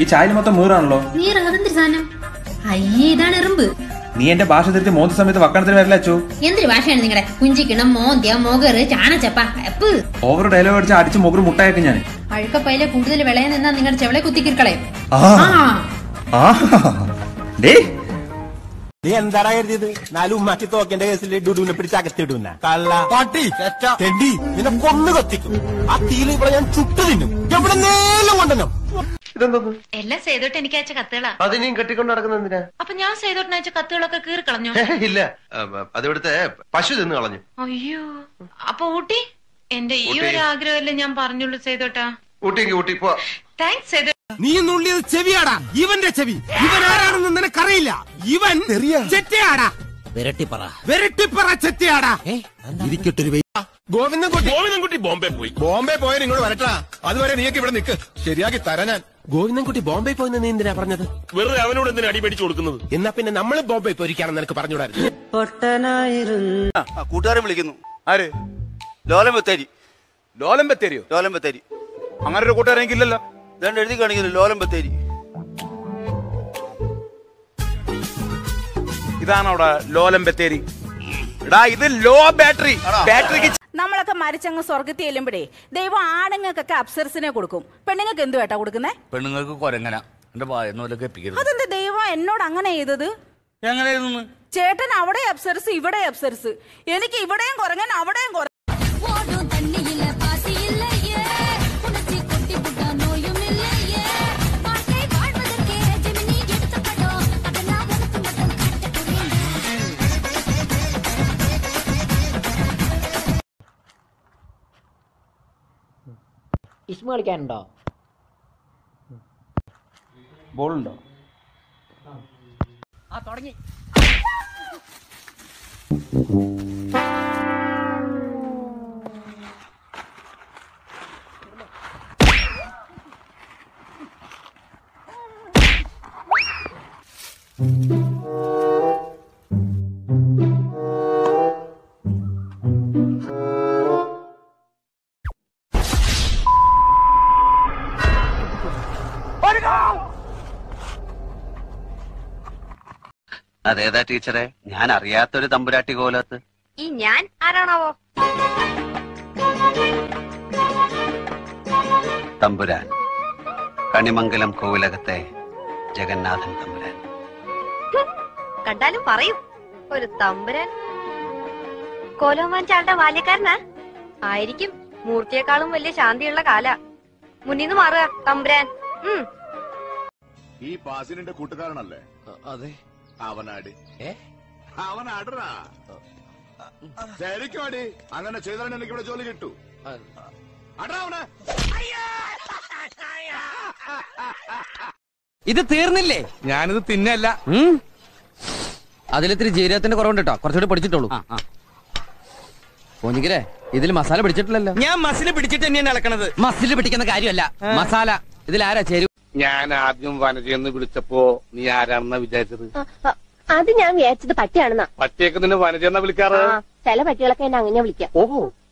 ഈ ചായയിൽ മൊത്തം മീറാണല്ലോ നീർ അതെന്തൊരു സാധനം അയ്യേ ഇതാണ് എറുമ്പ് നീ എന്റെ ഭാഷ തിരുത്തി മൂന്ന് സമയത്ത് വക്കണത്തിന് വരില്ല അച്ചു എന്തൊരു ഭാഷയാണ് നിങ്ങളുടെ കുഞ്ചിക്കണം മോന്ത്യ മൊകറ് ചാണച്ചപ്പ എപ്പ് ഓവർ ഡയലോഗ് അടിച്ച് അടിച്ച് മുകറ് മുട്ടായേക്കും ഞാൻ അഴുക്കപ്പയിലെ കൂടുതൽ വിളയാൻ നിന്നാ നിങ്ങളുടെ ചെവളെ കുത്തിക്കിർക്കളയും ആ. ആ ആ ഡേ നീ എന്താടാ കരുതിയത് നാല് ഉമ്മാക്കി തോക്കേണ്ട കേസിൽ ഡുഡുവിനെ പിടിച്ച് അകത്തിടുന്ന കള്ള പാട്ടി തെണ്ടി നിന്നെ കൊന്നു കത്തിക്കും ആ തീയിൽ ഇവിടെ ഞാൻ ചുട്ടു തിന്നും എവിടെ നേരം കൊണ്ടുവന്നു എല്ലാം സേതോട്ട് എനിക്ക് അയച്ച കത്തുകളാ അതിനെയും കെട്ടിക്കൊണ്ട് നടക്കുന്ന എന്തിനാ അപ്പൊ ഞാൻ സേതോട്ടിന് അയച്ച കത്തുകളൊക്കെ കീറി കളഞ്ഞു ഇല്ല അതിവിടുത്തെ പശു തിന്ന് കളഞ്ഞു അയ്യോ അപ്പൊ ഊട്ടി എന്റെ ഈ ഒരു ആഗ്രഹമല്ലേ ഞാൻ പറഞ്ഞുള്ളൂ സേതോട്ടാ ഊട്ടിക്ക് ഊട്ടി പോ താങ്ക്സ് സേതോ നീ നുള്ളിയത് ചെവിയാടാ ഇവന്റെ ചെവി ഇവൻ ആരാണെന്ന് നിനക്കറിയില്ല ഇവൻ ചെറ്റയാടാ വിരട്ടിപ്പറ വെരട്ടിപ്പറ ചെറ്റയാടാ ഇരിക്കട്ടൊരു വെയ്- ഗോവിന്ദൻകുട്ടി ഗോവിന്ദൻകുട്ടി ബോംബെ പോയി ബോംബെ പോയാൽ ഇങ്ങോട്ട് വരട്ടാ അതുവരെ നീയൊക്കെ ഇവിടെ നിൽക്ക് ശരിയാക്കി തരാൻ ഞാൻ ഗോവിന്ദൻകുട്ടി ബോംബെ പോയെന്ന് നീ എന്തിനാ പറഞ്ഞത് വെറുതെ അവനോട് എന്തിനാ അടി മേടിച്ചു കൊടുക്കുന്നത് എന്നാ പിന്നെ നമ്മൾ ബോംബെ പോയിരിക്കാണെന്ന് നിനക്ക് പറഞ്ഞുകൂടായിരുന്നു കൂട്ടുകാരെ വിളിക്കുന്നു ആര് ലോലം ബത്തേരി ലോലം ബത്തേരിയോ ലോലം ബത്തേരി അങ്ങനെ ഒരു കൂട്ടുകാരെങ്കിൽ ഇല്ലല്ലോ ഇതാണ്ട് എഴുതി കാണിക്കുന്നു ലോലം ബത്തേരി ഇതാണ് അവിടെ ലോലം ബത്തേരി എടാ ഇത് ലോ ബാറ്ററി ബാറ്ററിക്ക് നമ്മളൊക്കെ മരിച്ചങ്ങ് സ്വർഗത്തിൽ ചെല്ലുമ്പോഴേ ദൈവം ആണുങ്ങൾക്കൊക്കെ അപ്സരസിനെ കൊടുക്കും പെണ്ണുങ്ങൾക്ക് എന്തു കേട്ടാ കൊടുക്കുന്നേ പെണ്ണുങ്ങൾക്ക് കൊരങ്ങന എന്റെ വായനോലൊക്കെ എപ്പിക്കരുത് അതെന്താ ദൈവം എന്നോട് അങ്ങനെ ചെയ്തത് എങ്ങനെയായിരുന്നു ചേട്ടൻ അവിടെ അപ്സരസ് ഇവിടെ അപ്സരസ് എനിക്ക് ഇവിടെയും കുറങ്ങൻ അവിടെയും കുറ ഇസ്മ കളിക്കാനുണ്ടോ ബോളുണ്ടോ ആ തുടങ്ങി അതേതാ ടീച്ചറെ ഞാൻ അറിയാത്തൊരു തമ്പുരാട്ടി കോലത്ത് ഈ ഞാൻ ആരാണാവോ തമ്പുരാൻ കണിമംഗലം കോവിലകത്തെ ജഗന്നാഥൻ തമ്പുരാൻ കണ്ടാലും പറയും ഒരു തമ്പുരാൻ കോലോമാൻ ചാളുടെ ബാല്യക്കാരനാ ആയിരിക്കും മൂർത്തിയെക്കാളും വലിയ ശാന്തിയുള്ള കാല മുന്നിന്ന് മാറുക തമ്പുരാൻ ഉം ഈ പാസിനിന്റെ കൂട്ടുകാരനല്ലേ അതെ അവനാടി ഏ? അവനാടറാ ശരിക്കും അടി അങ്ങനെ ചെയ്താൽ എനിക്ക് ഇവിടെ ജോലി കിട്ടൂ അടാ അവനെ ഇത് തീർന്നില്ലേ ഞാനിത് തിന്നല്ല അതിലിത്തിരി ജീരകത്തിന്റെ കുറവുണ്ട് കേട്ടോ കുറച്ചുകൂടി പിടിച്ചിട്ടുള്ളൂ പോഞ്ഞിക്കരെ ഇതിൽ മസാല പിടിച്ചിട്ടില്ലല്ലോ ഞാൻ മസിൽ പിടിച്ചിട്ട് തന്നെയാണ് ഇളക്കണത് മസിൽ പിടിക്കുന്ന കാര്യമല്ല മസാല ഇതിൽ ആരാ ചേരു ഞാൻ ആദ്യം വനജയെന്ന് വിളിച്ചപ്പോ നീ ആരാണെന്നാ വിചാരിച്ചത് അത് ഞാൻ വിചാരിച്ചത് പട്ടിയാണെന്നാ പട്ടിയൊക്കെ നിന്നെ വനജയെന്നാ വിളിക്കാറ് ചില പട്ടികളൊക്കെ എന്നെ അങ്ങനെ വിളിക്കാം ഓഹോ